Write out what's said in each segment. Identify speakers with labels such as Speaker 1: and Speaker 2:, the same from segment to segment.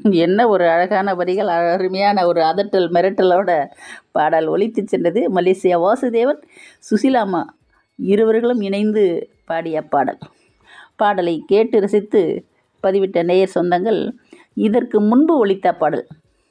Speaker 1: என்ன ஒரு அழகான வரிகள் அருமையான ஒரு அதட்டல் மிரட்டலோட பாடல் ஒலித்து சென்றது மலேசியா வாசுதேவன் சுசிலாமா இருவர்களும் இணைந்து பாடிய பாடல் பாடலை கேட்டு ரசித்து பதிவிட்ட நேயர் சொந்தங்கள் இதற்கு முன்பு ஒலித்த பாடல்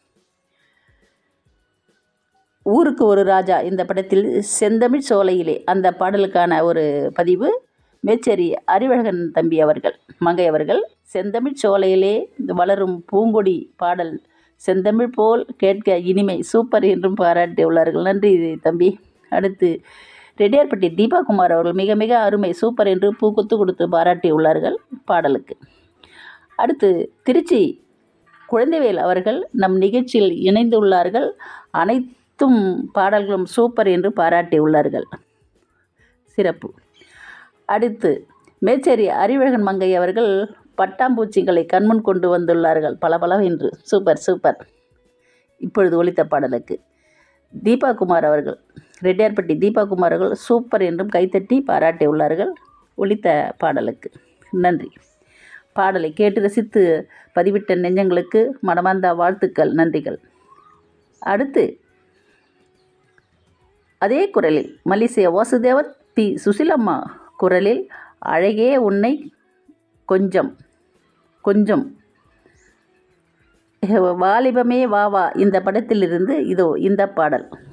Speaker 1: ஊருக்கு ஒரு ராஜா இந்த படத்தில் செந்தமிழ் சோலையிலே அந்த பாடலுக்கான ஒரு பதிவு மேச்சேரி அறிவழகன் தம்பி அவர்கள் மங்கை அவர்கள் செந்தமிழ் சோலையிலே வளரும் பூங்கொடி பாடல் செந்தமிழ் போல் கேட்க இனிமை சூப்பர் என்றும் பாராட்டியுள்ளார்கள் நன்றி தம்பி அடுத்து ரெட்டியார்பட்டி தீபா குமார் அவர்கள் மிக மிக அருமை சூப்பர் என்று பூக்குத்து கொடுத்து பாராட்டியுள்ளார்கள் பாடலுக்கு அடுத்து திருச்சி குழந்தைவேல் அவர்கள் நம் நிகழ்ச்சியில் இணைந்துள்ளார்கள் அனைத்தும் பாடல்களும் சூப்பர் என்று பாராட்டியுள்ளார்கள் சிறப்பு அடுத்து மேச்சேரி அறிவழகன் மங்கை அவர்கள் பட்டாம்பூச்சிகளை கண்முன் கொண்டு வந்துள்ளார்கள் பல என்று சூப்பர் சூப்பர் இப்பொழுது ஒலித்த பாடலுக்கு தீபா குமார் அவர்கள் ரெட்டியார்பட்டி தீபா குமார் அவர்கள் சூப்பர் என்றும் கைத்தட்டி பாராட்டியுள்ளார்கள் ஒலித்த பாடலுக்கு நன்றி பாடலை கேட்டு ரசித்து பதிவிட்ட நெஞ்சங்களுக்கு மனமார்ந்த வாழ்த்துக்கள் நன்றிகள் அடுத்து அதே குரலில் மலேசிய வாசுதேவன் பி சுசிலம்மா குரலில் அழகே உன்னை கொஞ்சம் கொஞ்சம் வாலிபமே வா வா இந்த படத்திலிருந்து இதோ இந்த பாடல்